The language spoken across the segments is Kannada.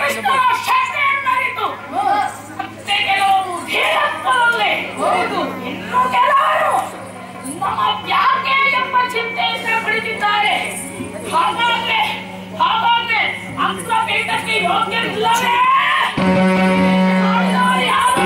ಕೃಷ್ಣನ ಶಕ್ತಿಯನ್ನರಿತು ಮತ್ತೆ ಕೆಲವರು ಧೀರತ್ವದಲ್ಲಿ ಇನ್ನು ಕೆಲವರು ನಮ್ಮ ಯಾಕೆ ಎಂಬ ಚಿಂತೆಯಿಂದ ಕುಳಿತಿದ್ದಾರೆ ಹಾಗಾದ್ರೆ ಹಾಗಾದ್ರೆ ಅಗ್ರಪೀಠಕ್ಕೆ ಯೋಗ್ಯರಿಲ್ಲವೇ ಮಾಡಿದವರು ಯಾರು?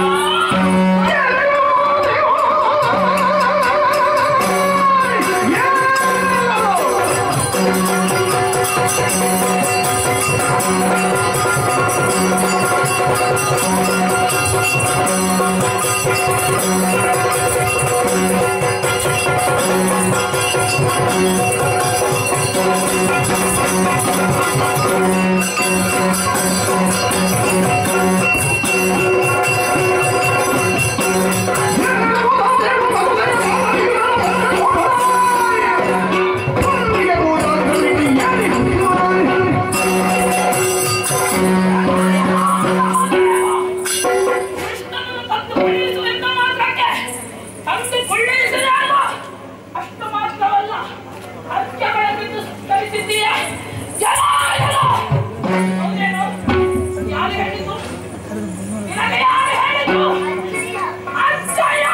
ಕೃಷ್ಣನನ್ನು ತಂದು ಕೊಳ್ಳಿಸುವೆಂದ ಮಾತ್ರಕ್ಕೆ ತಂದು ಕೊಳ್ಳಿಸಿದಾಗ ಅಷ್ಟು ಮಾತ್ರವಲ್ಲ ಅರ್ಘ್ಯಗಳನ್ನು ಸಂಸ್ಕರಿಸಿದ್ದೀಯ ಜನ ಜನ ಹೌದೇನೋ? ಯಾರು ಹೇಳಿದ್ದು ನಿನಗೆ ಯಾರು ಹೇಳಿದ್ದು ಅರ್ಜಯ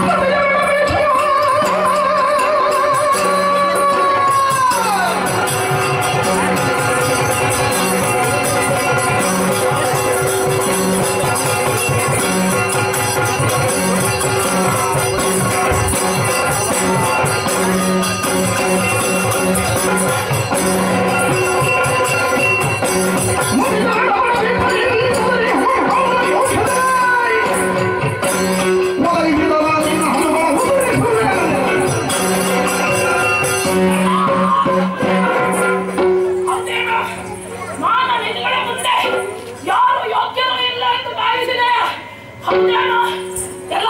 ಹೌದೇನೋ? ನಾನು ನಿನ್ಗಳ ಮುಂದೆ ಯಾರು ಯೋಗ್ಯನೂ ಇಲ್ಲ ಎಂದು ಭಾವಿಸಿದೆ ಹೌದೇನೋ ಎಲ್ಲ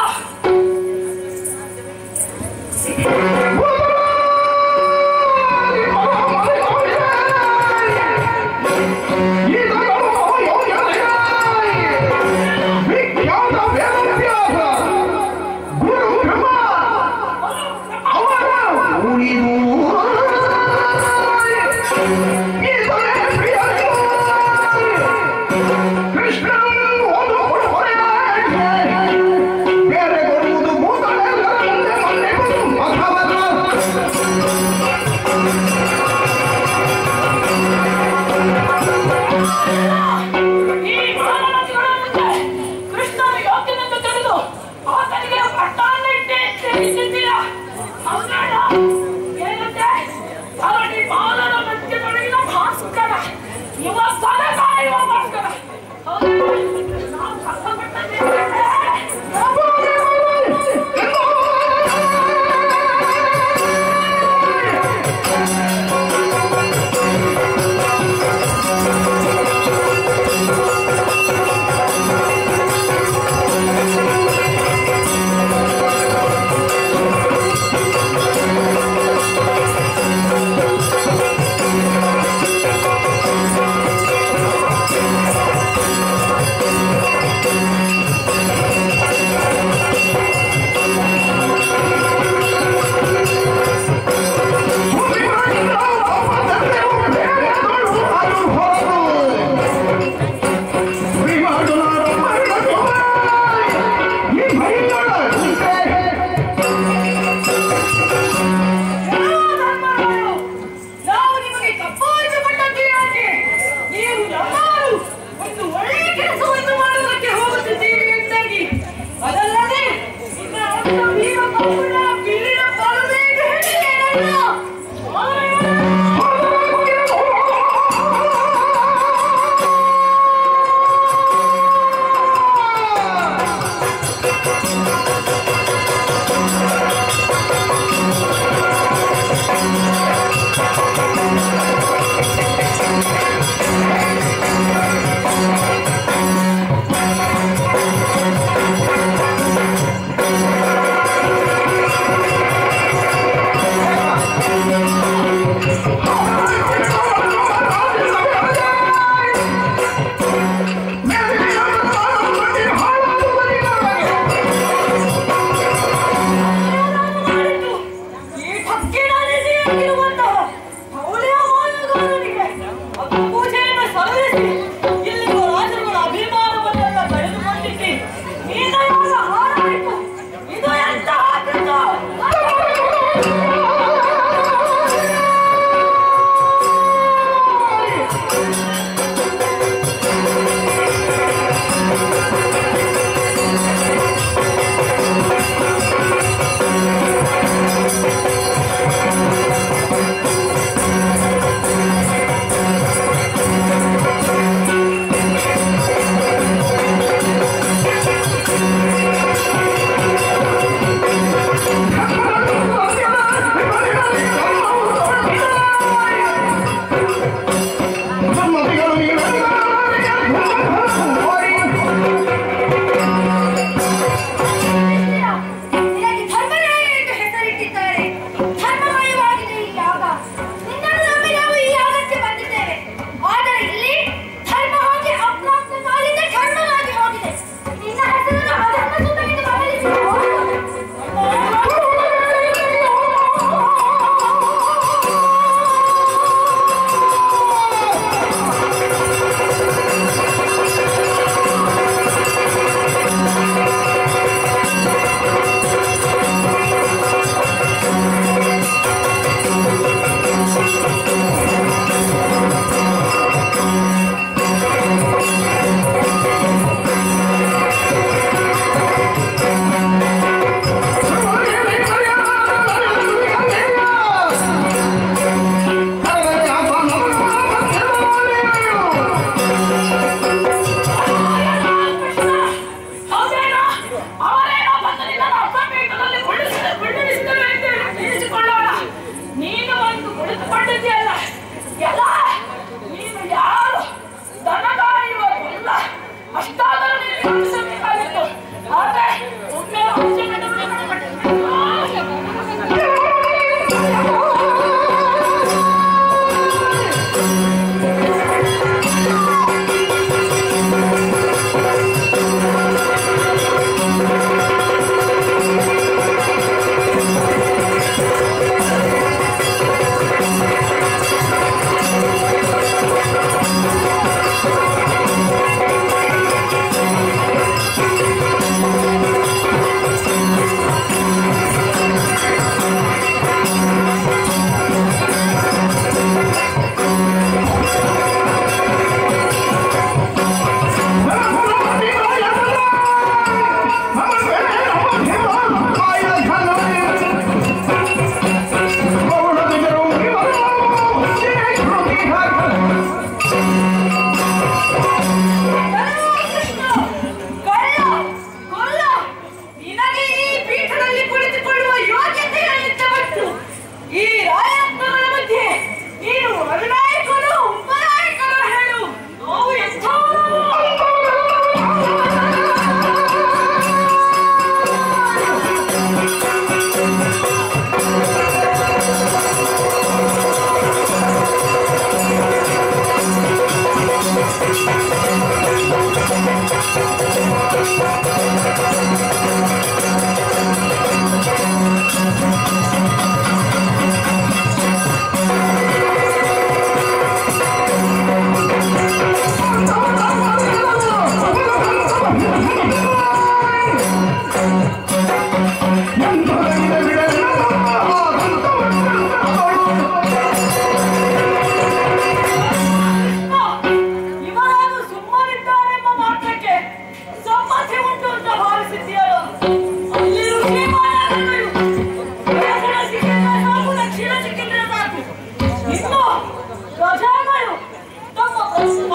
ಈ ಮಹಾರಾಜಗಳ ಮುಂದೆ ಕೃಷ್ಣನ ಯೋಗ್ಯನೆಂದು ತಿಳಿದು ಆತನಿಗೆ ಪಟ್ಟಾನ್ನಿಟ್ಟೆ ತಿಳಿಸಿದ್ದೀರ ಹೌದಣ್ಣ ಏನಂತೆ ಧರಣಿ ಬಾಲನ ಮಧ್ಯದೊಳಗಿನ ಭಾಸ್ಕರ ಇವ ಸದ ಕಾಯುವ ಭಾಸ್ಕರ ಹೌದಣ್ಣ? ನಾವು ಕಷ್ಟಪಟ್ಟದ್ದೇನೆ. ನಾವು ನಿಮಗೆ ಕಪ್ಪಾಯಿಸಿ ಕೊಟ್ಟದ್ದೀರಾಗಿ ನೀವು ಎಲ್ಲರೂ ಒಂದು ಒಳ್ಳೆಯ ಕೆಲಸವನ್ನು ಮಾಡುವುದಕ್ಕೆ ಹೋಗುತ್ತಿದ್ದೀರಿ ಎಂದಾಗಿ ಅದಲ್ಲದೆ ನಿಮ್ಮ ಅಣ್ಣ ವೀರ ಕಪ್ಪುಡ ಬಿಳಿನ ಬಲವೇಗ ಹೇಳಿದ್ದೇನಲ್ಲ ¡Vamos!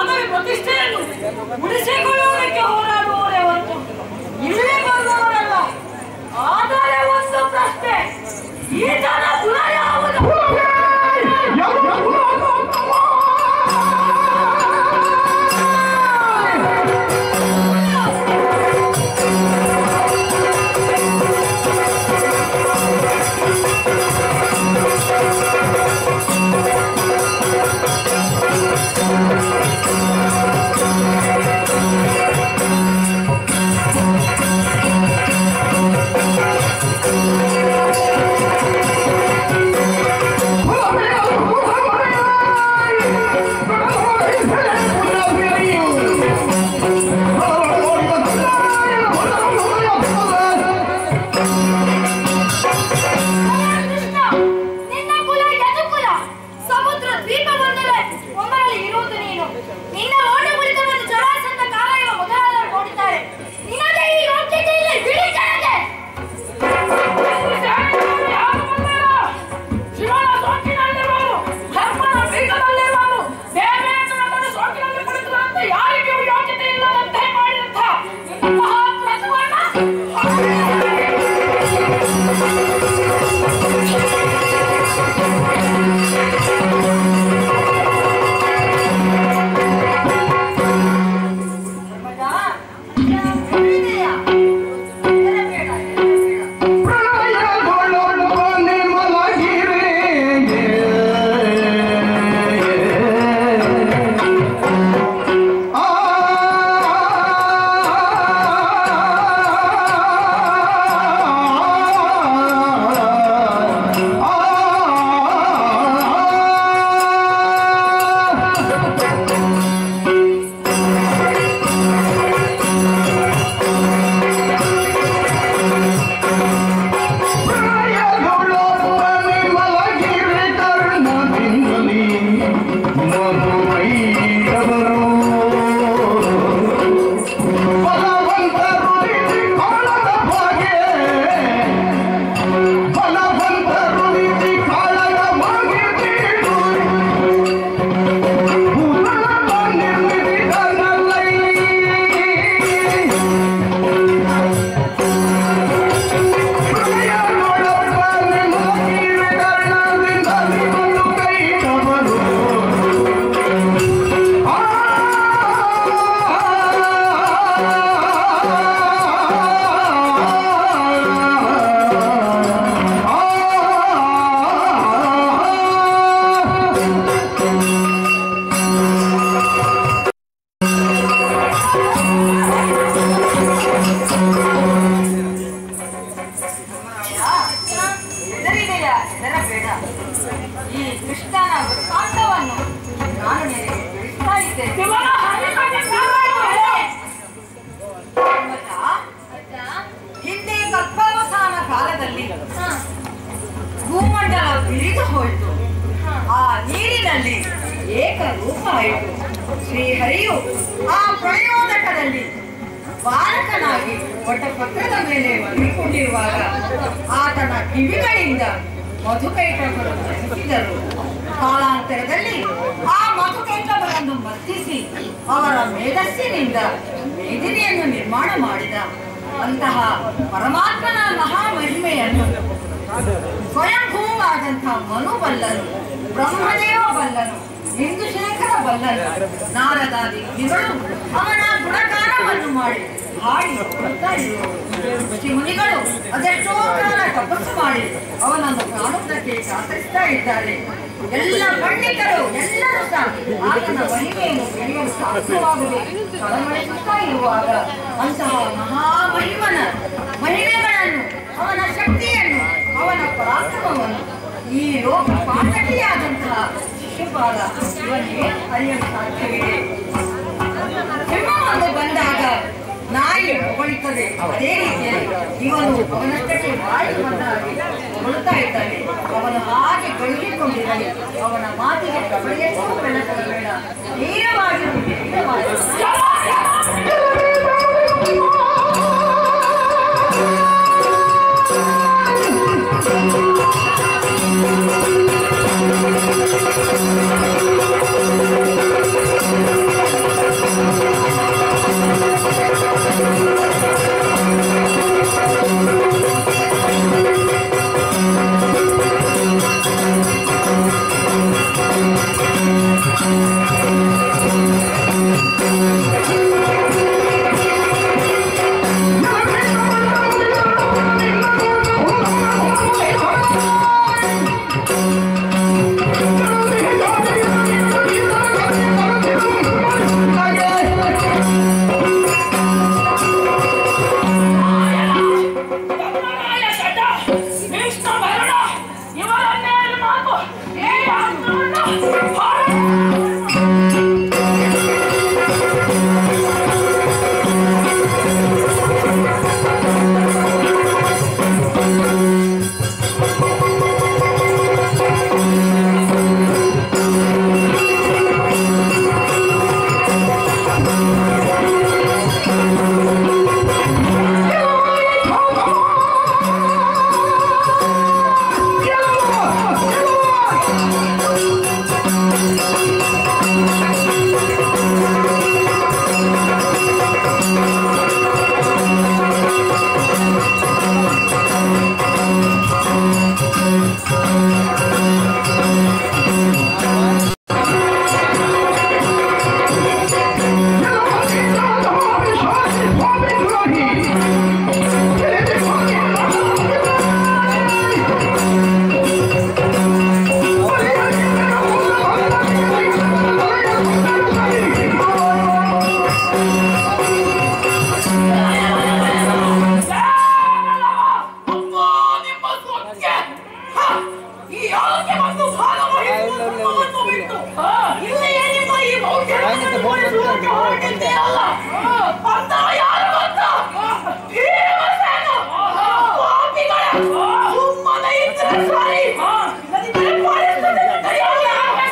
ಪದವಿ ಪ್ರತಿಷ್ಠೆಯನ್ನು ಉಳಿಸಿಕೊಳ್ಳುವುದಕ್ಕೆ ಹೋರಾಡುವವರೇ ಹೊರತು ಇಲ್ಲಿ ಬರುವವರಲ್ಲ ಆದರೆ ಒಂದು ಪ್ರಶ್ನೆ ಈತನ ಗುಣ ಯಾವುದು ಕೃಷ್ಣ ನಿನ್ನ ಕುಲ ಯದುಕುಲ ಸಮುದ್ರ ದ್ವೀಪವೊಂದರೇ ಒಂದರಲ್ಲಿ ಇರುವುದು ನೀನು ನಿನ್ನ ಓಟ ಕುರಿತವನ್ನು ಜರಾಸಂಧ ಕಾಲಯುವ ಮೊದಲಾದವರು ನೋಡುತ್ತಾರೆ ನಿನಗೆ ಈ ಯೋಗ್ಯತೆ ಇಲ್ಲ ಬಿಡಿ ಕೆಳಗೆ ಶಿವನ ಸೋಂಕಿನಲ್ಲಿರುವವರು ಧರ್ಮನ ಪೀಠದಲ್ಲಿರುವವರು ದೇವೇಂದ್ರ ನಮ್ಮನ್ನು ಸೋಂಕಿನಲ್ಲಿ ಕುಳಿತುವಂತೆ ಯಾರಿಗೂ ಯೋಗ್ಯತೆ ಇಲ್ಲದಂತೆ ಮಾಡಿದಂಥ ಇಂತಹ ಪ್ರತಿಭಟನ ಧರ್ಮಜ, ಇದೆಯಾ? ಹೆದರಬೇಡ, ಹೆದರಬೇಡ. ಹೆದರಿದೆಯಾ ಹೆದರಬೇಡ ಈ ಕೃಷ್ಣನ ವೃತ್ತಾಂತವನ್ನು ನಾನು ನಿನಗೆ ತಿಳಿಸ್ತಾ ಇದ್ದೇನೆ ಶಿವನ ಹರಿಭಜನೆ ನಾರಾಯಣನೇ. ಧರ್ಮಜ, ಹಿಂದೆ ಕಲ್ಪಾವಸಾನ ಕಾಲದಲ್ಲಿ ಭೂಮಂಡಲ ಬಿರಿದು ಹೋಯಿತು ಆ ನೀರಿನಲ್ಲಿ ಏಕರೂಪ ಆಯಿತು ಶ್ರೀಹರಿಯು ಆ ಪ್ರಯೋದಕದಲ್ಲಿ ಬಾಲಕನಾಗಿ ಪತ್ರದ ಮೇಲೆ ಮಲಗಿಕೊಂಡಿರುವಾಗ ಆತನ ಕಿವಿಗಳಿಂದ ಮಧುಕೈಟಗಳು ಧರಿಸಿದರು ಕಾಲಾಂತರದಲ್ಲಿ ಆ ಮಧುಕೈಟಗಳನ್ನು ಮರ್ತಿಸಿ ಅವರ ಮೇಧಸ್ಸಿನಿಂದ ಮೇದಿನಿಯನ್ನು ನಿರ್ಮಾಣ ಮಾಡಿದ ಅಂತಹ ಪರಮಾತ್ಮನ ಮಹಾಮಹಿಮೆಯನ್ನು ಸ್ವಯಂಭೂವಾದಂತಹ ಮನು ಬಲ್ಲನು ಬ್ರಹ್ಮದೇವ ಬಲ್ಲನು ಇಂದುಶೇಖರ ಬಲ್ಲನು ನಾರದಾದಿ ಮುನಿಗಳು ಅವನ ಗುಣಗಾನವನ್ನು ಮಾಡಿ ಹಾಡಿ ಹೊರಡ್ತಾ ಇರುವರು ಋಷಿ ಮುನಿಗಳು ಅದೆಷ್ಟೋ ಕಾಲ ತಪಸ್ಸು ಮಾಡಿ ಅವನನ್ನು ಕಾಣುವುದಕ್ಕೆ ಕಾತರಿಸ್ತಾ ಇದ್ದಾರೆ ಎಲ್ಲ ಪಂಡಿತರು ಎಲ್ಲರೂ ಸಹ ಆತನ ಮಹಿಮೆಯನ್ನು ತಿಳಿಯಲು ಸಾಧ್ಯವಾಗದೆ ತಳಮಳಿಸುತ್ತಾ ಇರುವಾಗ ಅಂತಹ ಮಹಾಮಹಿಮನ ಮಹಿಮೆಗಳನ್ನು ಅವನ ಶಕ್ತಿಯನ್ನು ಅವನ ಪರಾಕ್ರಮವನ್ನು ಈ ಲೋಕ ಪಾಠಕಿಯಾದಂತಹ ಶಿಶುಪಾಲ ಇವನಿಗೆ ಅರಿಯಲು ಸಾಧ್ಯವಿದೆ ಸಿಂಹವನ್ನು ಬಂದಾಗ ನಾಯಿ ಹೊಗಳಿತ್ತದೆ ಅದೇ ರೀತಿಯಲ್ಲಿ ಇವನು ಅವನಷ್ಟಕ್ಕೆ ಬಾಯಿ ಬಂದಾಗಿ ಹೊಗಳುತ್ತಾ ಇದ್ದಾನೆ ಅವನು ಹಾಗೆ ಕಳುಹಿಕೊಂಡಿರಲಿ ಅವನ ಮಾತಿಗೆ ಕಬಳಿಯಕ್ಕೂ ಬೆಳಕಬೇಡ ನೇರವಾಗಿರು ನೇರವಾಗಿರು ಠಠಠಠ ಈ ಯಾಗಕ್ಕೆ ಬಂದು ಭಾಗವಹಿಸುವ ಧರ್ಮವನ್ನು ಬಿಟ್ಟು ಇಲ್ಲಿಯೇ ನಿಮ್ಮ ಈ ಮೌಢ್ಯವನ್ನು ತೋರಿಸುವುದಕ್ಕೆ ಹೊರಟಿದ್ದೀರಲ್ಲ ಅಂತ ಯಾರು ಗೊತ್ತಾ ಭೀಮಸೇನ ಪಾಪಿಗಳ ಸುಮ್ಮನೆ ಇದ್ರೆ ಸರಿ ಇಲ್ಲದಿದ್ದರೆ ಪರಿಸ್ಥಿತಿಯನ್ನು ಕೈಯಾಗಿ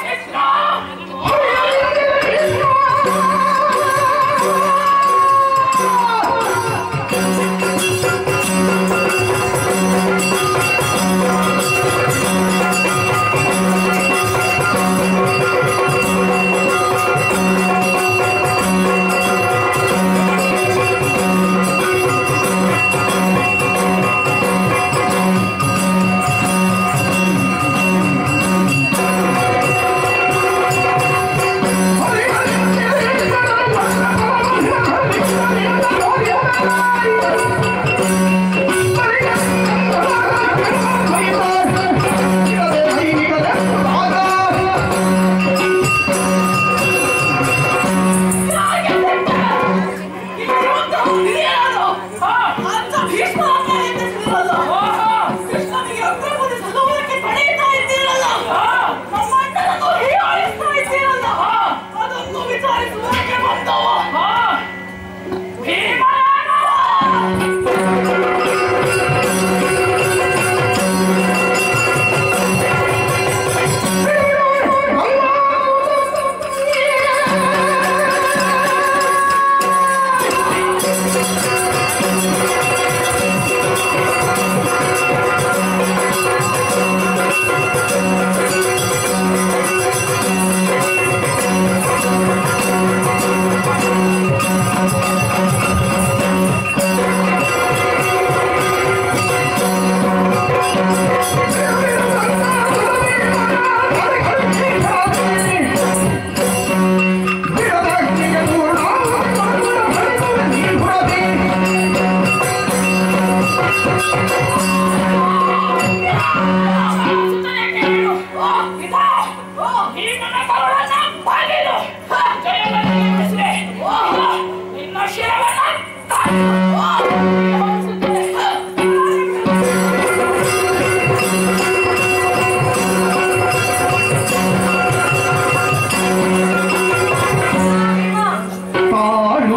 ತಾಳು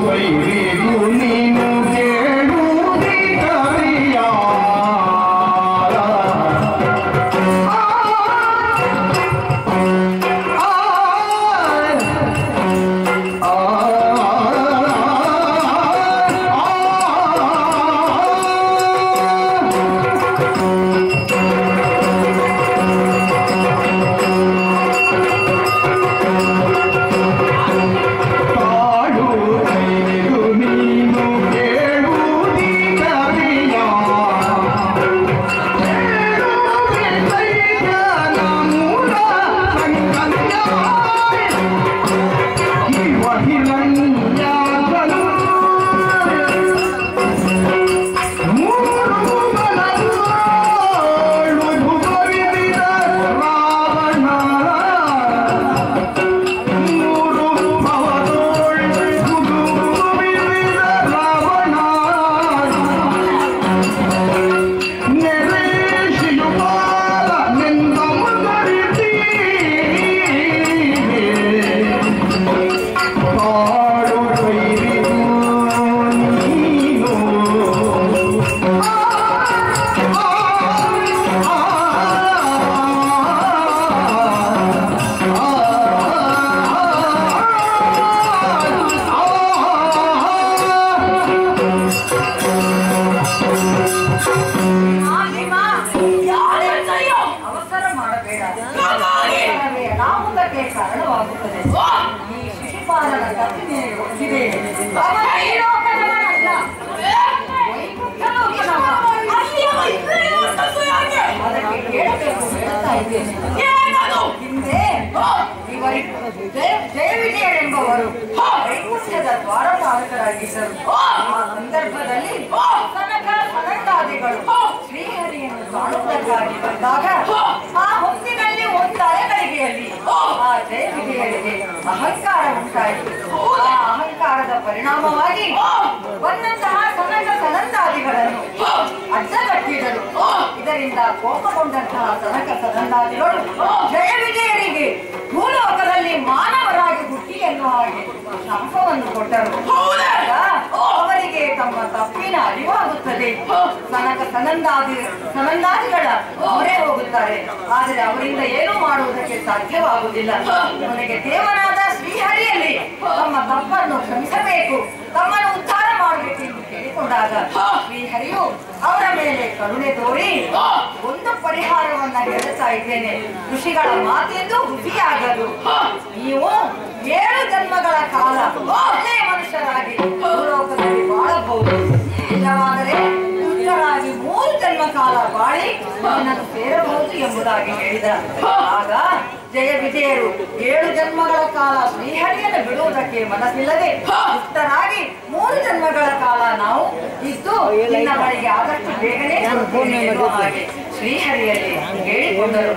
ವೈರಿಗೂ ನೀನು ಕೇಳುವುದೇ ಕವಿಯ ತಾಳು ವೈರಿಗೂ ನೀನು ಕೇಳುವುದೇ ಕವಿಯ ರಾವಣ ಅವಸರ ಮಾಡಬೇಡ ಅವಸರವೇನ ಮುಂದಕ್ಕೆ ಕಾರಣವಾಗುತ್ತದೆ ಈ ಶಿಶುಪಾಲನ ಕಥೆ ನಿನಗೆ ಗೊತ್ತಿದೆ ಅವನ ಈ ಲೋಕದವನಲ್ಲ. ವೈಕುಂಠಲೋಕದವ. ಅದಕ್ಕೆ ಕೇಳಬೇಕು ಹೇಳ್ತಾ ಇದ್ದೇನೆ ಹಿಂದೆ ಇವರಿಗೂ ಜಯ ಜಯವಿಜಯರೆಂಬವರು ವೈಕುಂಠದ ದ್ವಾರಪಾಲಕರಾಗಿದ್ದರು ಆ ಸಂದರ್ಭದಲ್ಲಿ ಕನಕ ಸನಕಾದಿಗಳು ಶ್ರೀಹರಿಯನ್ನು ಕಾಣುವುದಕ್ಕಾಗಿ ಬಂದಾಗ ಆ ಹೊತ್ತಿನಲ್ಲಿ ಒಂದು ಅಲೆಗಳಿಗೆಯಲ್ಲಿ ಆ ಜಯವಿಜಯರಿಗೆ ಅಹಂಕಾರ ಉಂಟಾಯಿತು ಆ ಅಹಂಕಾರದ ಪರಿಣಾಮವಾಗಿ ಬಂದಂತಹ ಕನಕ ಸನಂದಾದಿಗಳನ್ನು ಅಡ್ಡಗಟ್ಟಿದರು ಇದರ ಇದರಿಂದ ಕೋಪಗೊಂಡಂತಹ ಸನಕ ಸದಂಡಾದಿಗಳು ಜಯ ವಿಜಯರಿಗೆ ಭೂಲೋಕದಲ್ಲಿ ಮಾನವರಾಗಿ ಹುಟ್ಟಿ ಎನ್ನುವ ಹಾಗೆ ಶಾಪವನ್ನು ಕೊಟ್ಟರು ಆಗ ಅವರಿಗೆ ತಮ್ಮ ತಪ್ಪಿನ ಅರಿವಾಗುತ್ತದೆ ಸನಕ ಸನಂದಾದಿ ಸನಂದಾದಿಗಳ ಮೊರೆ ಹೋಗುತ್ತಾರೆ ಆದರೆ ಅವರಿಂದ ಏನೂ ಮಾಡುವುದಕ್ಕೆ ಸಾಧ್ಯವಾಗುವುದಿಲ್ಲ ನನಗೆ ದೇವನಾದ ಶ್ರೀಹರಿಯಲ್ಲಿ ತಮ್ಮ ತಪ್ಪನ್ನು ಕ್ಷಮಿಸಬೇಕು ತಮ್ಮನ್ನು ಉದ್ಧಾರ ಮಾಡಬೇಕು ಎಂದು ಕೇಳಿಕೊಂಡಾಗ ಶ್ರೀಹರಿಯು ಅವರ ಮೇಲೆ ಕರುಣೆ ತೋರಿ ಒಂದು ಪರಿಹಾರವನ್ನ ಹೇಳುತ್ತಾ ಇದ್ದೇನೆ ಋಷಿಗಳ ಮಾತೆಂದು ಹುಸಿಯಾಗದು ನೀವು ಏಳು ಜನ್ಮಗಳ ಕಾಲ ಒಳ್ಳೆಯ ಮನುಷ್ಯರಾಗಿ ಭೂಲೋಕದಲ್ಲಿ ಬಾಳಬಹುದು ಇಲ್ಲವಾದರೆ ದುಷ್ಟರಾಗಿ ಮೂರು ಜನ್ಮ ಕಾಲ ಬಾಳಿ ನನ್ನನ್ನು ಸೇರಬಹುದು ಎಂಬುದಾಗಿ ಹೇಳಿದ ಆಗ ಜಯ ವಿಜಯರು ಏಳು ಜನ್ಮಗಳ ಕಾಲ ಶ್ರೀಹರಿಯನ್ನು ಬಿಡುವುದಕ್ಕೆ ಮನಸ್ಸಿಲ್ಲದೆ ದುಷ್ಟರಾಗಿ ಮೂರು ಜನ್ಮಗಳ ಕಾಲ ನಾವು ಇದ್ದು ನಿನ್ನ ಬಳಿಗೆ ಆದಷ್ಟು ಬೇಗನೆ ಬರುತ್ತೇನೆ ಎನ್ನುವ ಹಾಗೆ ಶ್ರೀಹರಿಯಲ್ಲಿ ಹೇಳಿಕೊಂಡರು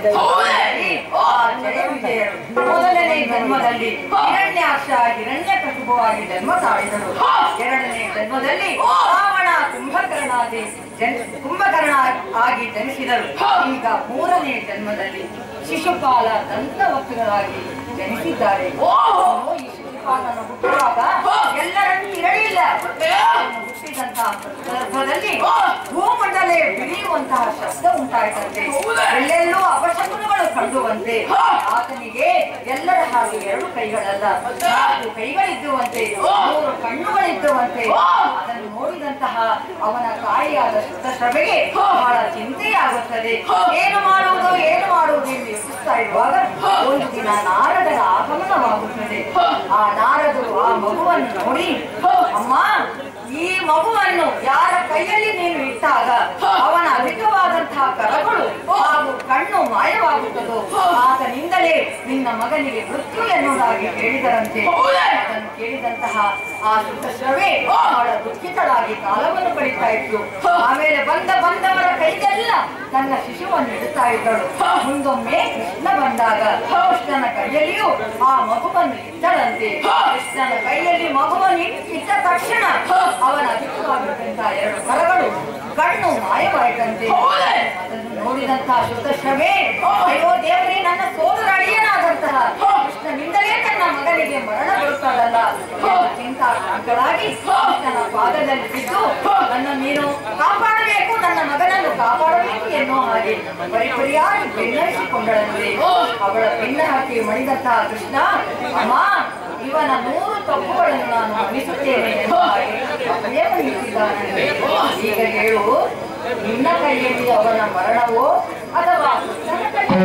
ಆ ಜಯ ವಿಜಯರು ಮೊದಲನೇ ಜನ್ಮದಲ್ಲಿ ಹಿರಣ್ಯಾಕ್ಷ ಹಿರಣ್ಯ ಕಸುಬುವಾಗಿ ಜನ್ಮ ತಾಳಿದರು ಎರಡನೇ ಜನ್ಮದಲ್ಲಿ ರಾವಣ ಕುಂಭಕರ್ಣಾದಿ ಜನ್ ಕುಂಭಕರ್ಣ ಆಗಿ ಜನಿಸಿದರು ಈಗ ಮೂರನೇ ಜನ್ಮದಲ್ಲಿ ಶಿಶುಪಾಲ ದಂತವಕ್ರರಾಗಿ ಜನಿಸಿದ್ದಾರೆ ಅವನು ಈ ಶಿಶುಪಾಲನ ಹುಟ್ಟುವಾಗ ಎಲ್ಲರನ್ನೂ ಇರಲಿಲ್ಲ ಅವನು ಹುಟ್ಟಿದಂತಹ ಸಂದರ್ಭದಲ್ಲಿ ಭೂಮಂಡಲೇ ಬಿಡಿಯುವಂತಹ ಶಬ್ದ ಉಂಟಾಯ್ತಂತೆ ಎಲ್ಲೆಲ್ಲೂ ಅಪಶಕುನಗಳು ಕಂಡುವಂತೆ ಆತನಿಗೆ ಎಲ್ಲರ ಹಾಗೆ ಎರಡು ಕೈಗಳಲ್ಲ ನಾಲ್ಕು ಕೈಗಳಿದ್ದುವಂತೆ ಮೂರು ಕಣ್ಣುಗಳಿದ್ದುವಂತೆ ಅದನ್ನು ನೋಡಿದಂತಹ ಅವನ ತಾಯಿಯಾದ ಶುದ್ಧಶ್ರಮೆಗೆ ಬಹಳ ಚಿಂತೆಯಾಗುತ್ತದೆ ಏನು ಮಾಡುವುದು ಏನು ಮಾಡುವುದು ಎಂದು ಯೋಚಿಸ್ತಾ ಇರುವಾಗ ಒಂದು ದಿನ ನಾರದರ ಆಗಮನವಾಗುತ್ತದೆ ಆ ನಾರದರು ಆ ಮಗುವನ್ನು ನೋಡಿ ಅಮ್ಮ ಈ ಮಗುವನ್ನು ಯಾರ ಕೈಯಲ್ಲಿ ನೀನು ಇಟ್ಟಾಗ ಅವನ ಅಧಿಕವಾದಂತಹ ಕರಗಳು ಹಾಗೂ ಕಣ್ಣು ಮಾಯವಾಗುತ್ತದೋ ಆತನಿಂದಲೇ ನಿನ್ನ ಮಗನಿಗೆ ಮೃತ್ಯು ಎನ್ನುವುದಾಗಿ ಹೇಳಿದರಂತೆ ಅದನ್ನು ಕೇಳಿದಂತಹ ಆ ಶುದ್ಧಶ್ರವೇ ಬಹಳ ದುಃಖಿತಳಾಗಿ ಕಾಲವನ್ನು ಕಳೀತಾ ಇತ್ತು ಆಮೇಲೆ ಬಂದ ಬಂದವರ ಕೈಗೆಲ್ಲ ತನ್ನ ಶಿಶುವನ್ನು ಇಡುತ್ತಾ ಇದ್ದಳು ಮುಂದೊಮ್ಮೆ ಕೃಷ್ಣ ಬಂದಾಗ ಕೃಷ್ಣನ ಕೈಯಲ್ಲಿಯೂ ಆ ಮಗುವನ್ನು ಇಟ್ಟಳಂತೆ ಕೃಷ್ಣನ ಕೈಯಲ್ಲಿ ಮಗುವನ್ನು ಇಟ್- ಇಟ್ಟ ತಕ್ಷಣ ಅವನ ಅಧಿಕವಾಗಿದ್ದಂತಹ ಎರಡು ಕರಗಳು ಕಣ್ಣು ಮಾಯವಾಯಿತಂತೆ ಅದನ್ನು ನೋಡಿದಂತಹ ಶುದ್ಧಶ್ರಮೇ ಅಯ್ಯೋ ದೇವರೇ ನನ್ನ ಸೋದರ ಅಳಿಯನಾದಂತಹ ಕೃಷ್ಣನಿಂದಲೇ ನನ್ನ ಮಗನಿಗೆ ಮರಣ ಬರುತ್ತಾಳಲ್ಲ ಎಂದು ಚಿಂತಾಕ್ರಾಂತಳಾಗಿ ಕೃಷ್ಣನ ಪಾದದಲ್ಲಿ ಬಿದ್ದು ನನ್ನ ನೀನು ಕಾಪಾಡಬೇಕು ನನ್ನ ಮಗನನ್ನು ಕಾಪಾಡಬೇಕು ಎನ್ನುವ ಹಾಗೆ ಪರಿಪರಿಯಾಗಿ ಬೆನ್ನರಿಸಿಕೊಂಡಳಂತೆ ಅವಳ ಬೆನ್ನ ಹಾಕಿ ಮಣಿದಂತಹ ಕೃಷ್ಣ ಅಮ್ಮ ಇವನ ನೂರು ತಪ್ಪುಗಳನ್ನು ನಾನು ಮನ್ನಿಸುತ್ತೇನೆ ಎನ್ನುವ ಹಾಗೆ ಅಭಯ ವಹಿಸಿದ್ದಾನಂತೆ. ಈಗ ಹೇಳು ನಿನ್ನ ಕೈಯಲ್ಲಿ ಅವನ ಮರಣವೋ ಅಥವಾ ಕೃಷ್ಣನ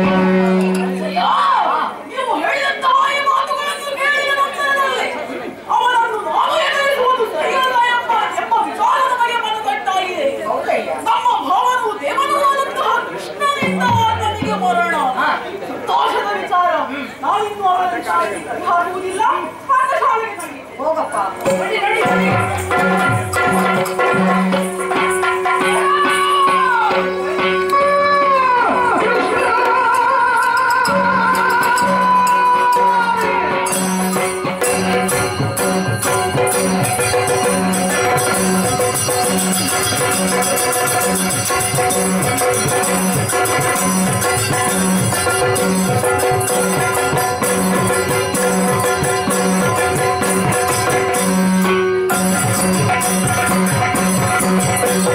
ಕೈಯಲ್ಲಿ ನೀವು ಹೇಳಿದಂತಹ ಈ ಮಾತುಗಳನ್ನು ಕೇಳಿದ ನಂತರದಲ್ಲಿ ಅವರನ್ನು ನಾನು ಎದುರಿಸುವುದು ಸರಿಯಲ್ಲ ಎಂಬ ಎಂಬ ವಿಚಾರ ನಮಗೆ ಮನದಟ್ಟಾಗಿದೆ ಹೌದಯ್ಯ ನಮ್ಮ ಭಾವನು ದೇವನಾದಂತಹ ಕೃಷ್ಣನಿಂದ ನನಗೆ ಮರಣ ಹಾ. ಸಂತೋಷದ ವಿಚಾರ ನಾವಿನ್ನು ಅವರನ್ನು ಶಾಲೆಗೆ ಕೈ ಹಾಕುವುದಿಲ್ಲ ಹಾಗೆ ಶಾಲೆಗೆ ನಡಿ. ಹೋಗಪ್ಪ ನಡಿ, ನಡಿ, ನಡಿ. ಆ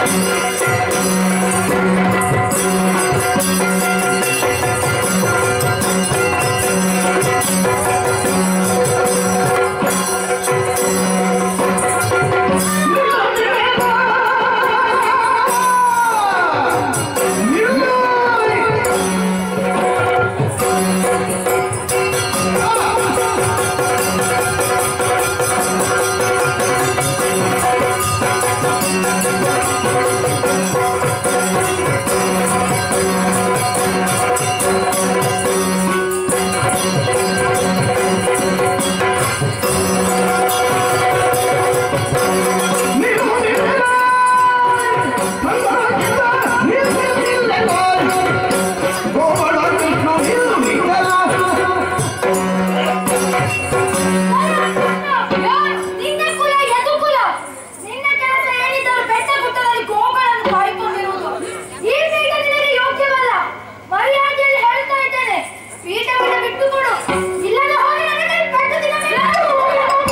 ನಿನ್ನ ಕುಲ ಯದು ಕುಲ ನಿನ್ನ ಕೆಲಸ ಹೇಳಿದರು ಬೆಟ್ಟ ಗುಡ್ಡದಲ್ಲಿ ಗೋಗಳನ್ನು ಕಾಯ್ಕೊಂಡಿರುವುದು ಈ ಪೀಠ ನಿನಗೆ ಯೋಗ್ಯವಲ್ಲ ಮರ್ಯಾದೆಯಲ್ಲಿ ಹೇಳ್ತಾ ಇದ್ದೇನೆ ಪೀಠವನ್ನು ಬಿಟ್ಟುಕೊಡು ಇಲ್ಲದ ಹೋಗಿ ನನಗೆ ಪೆಟ್ಟು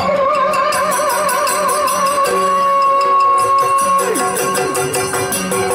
ತಿನ್ನಬೇಕು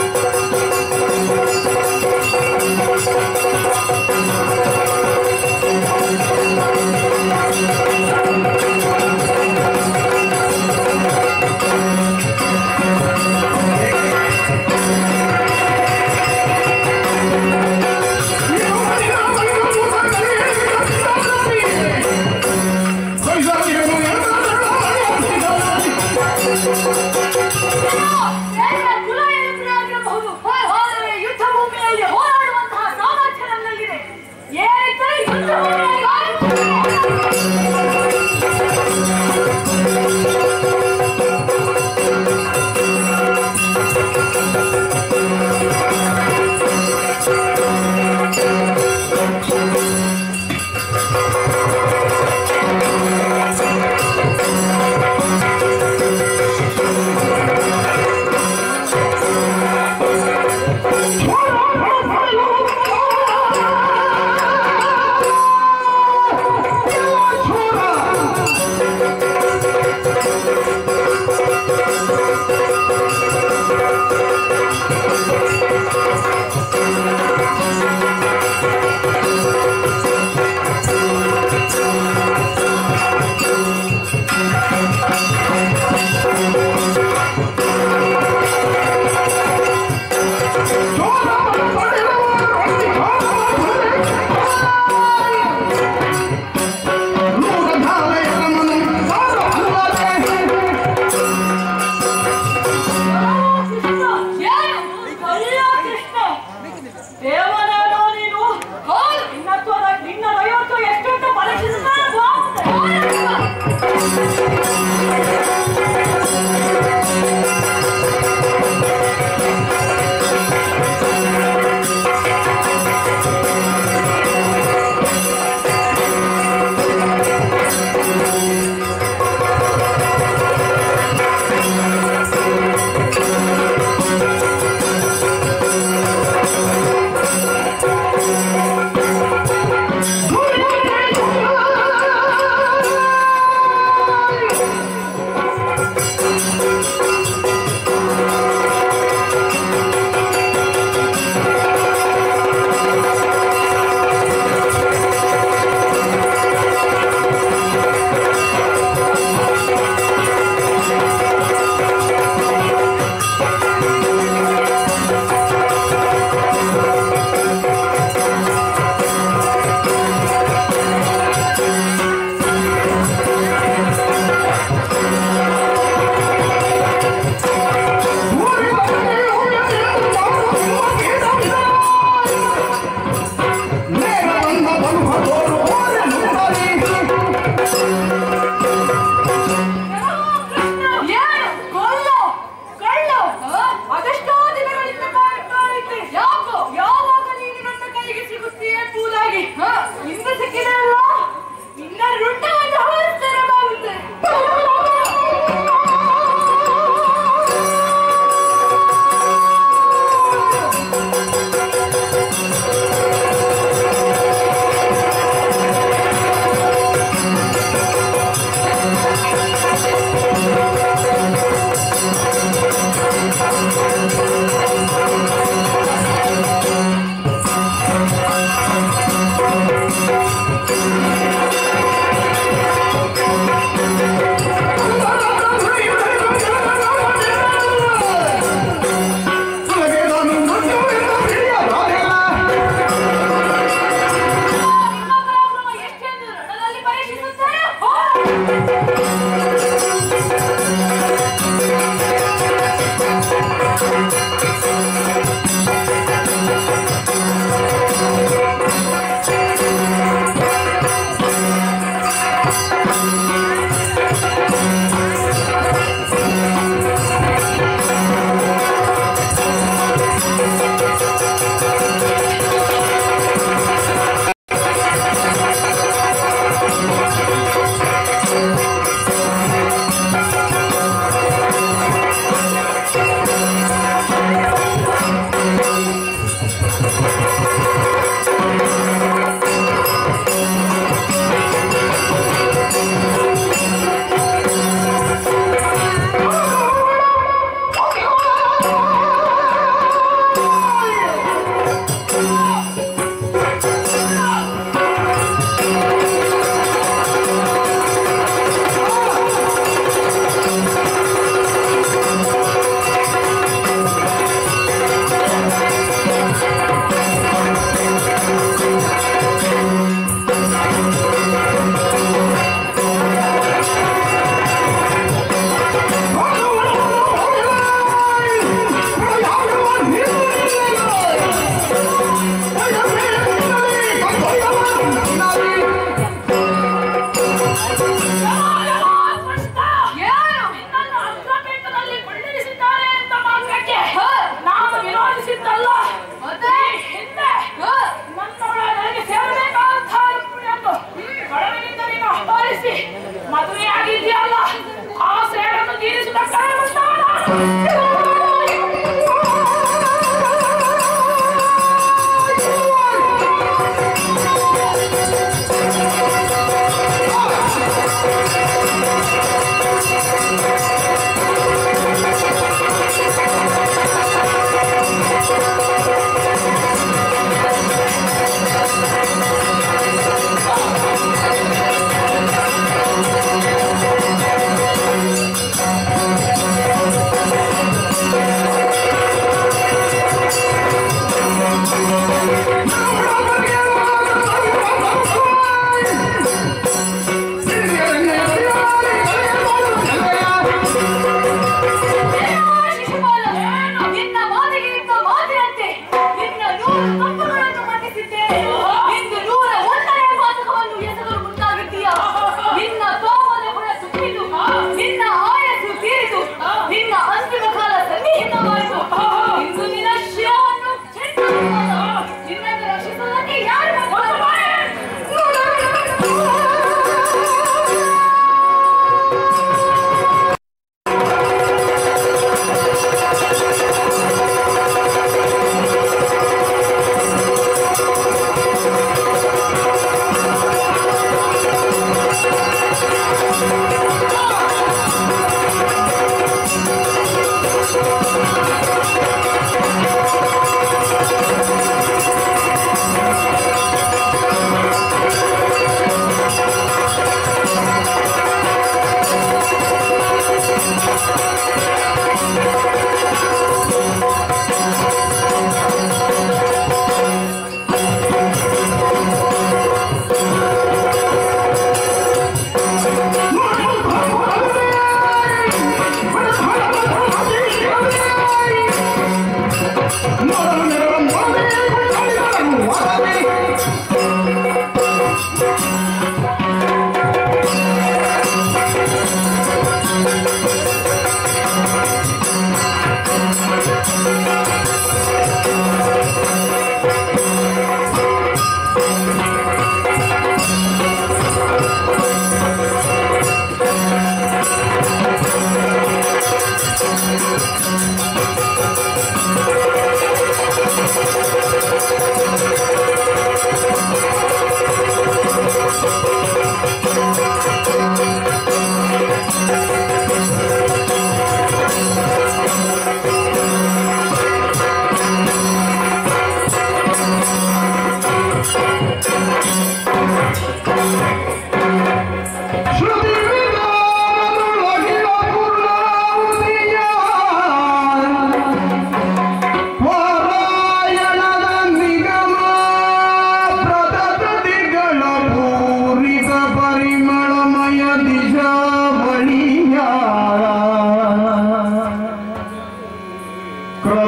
¡Vamos!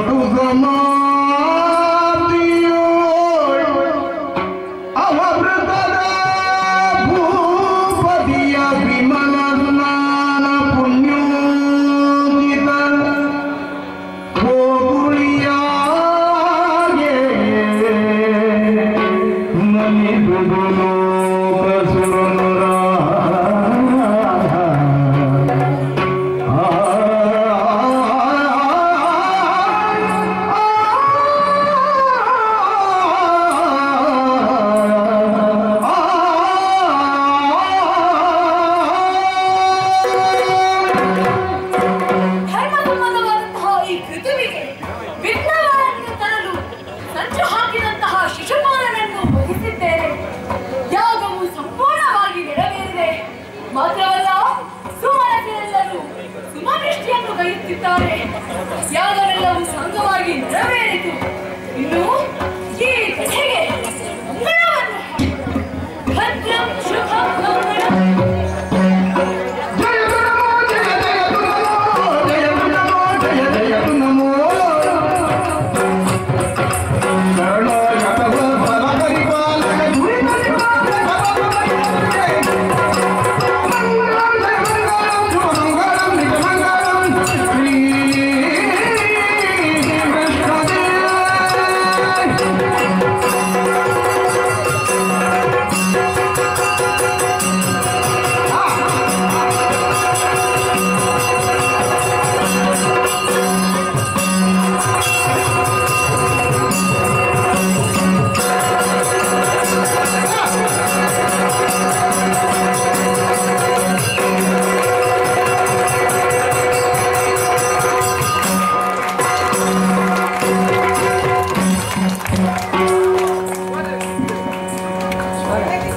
ಪಟು ಸಮಾಧಿಯೋ ಅವಭೃತದ ಭೂಪತಿಯ ವಿಮಲ ಸ್ನಾನ ಪುಣ್ಯೋದಿತ ಹೋಗುಳಿಯಾಗೆ ನನಿದುದು ಲೋಕ ಧರ್ಮಸಮ್ಮತವಾದಂತಹ ಈ ಕೃತುವಿಗೆ ವಿಘ್ನಗಳನ್ನು ತರಲು ಸಂಚು ಹಾಕಿದಂತಹ ಶಿಶುಪಾಲನನ್ನು ವಹಿಸಿದ್ದೇನೆ ಯಾಗವು ಸಂಪೂರ್ಣವಾಗಿ ನೆರವೇರಿದೆ ಮಾತ್ರವಲ್ಲ ಸುಮನಸರೆಲ್ಲರೂ ಸುಮದೃಷ್ಟಿಯನ್ನು ಕೈಯುತ್ತಿದ್ದಾರೆ ಯಾಗವೆಲ್ಲವೂ ಸಂಗಮ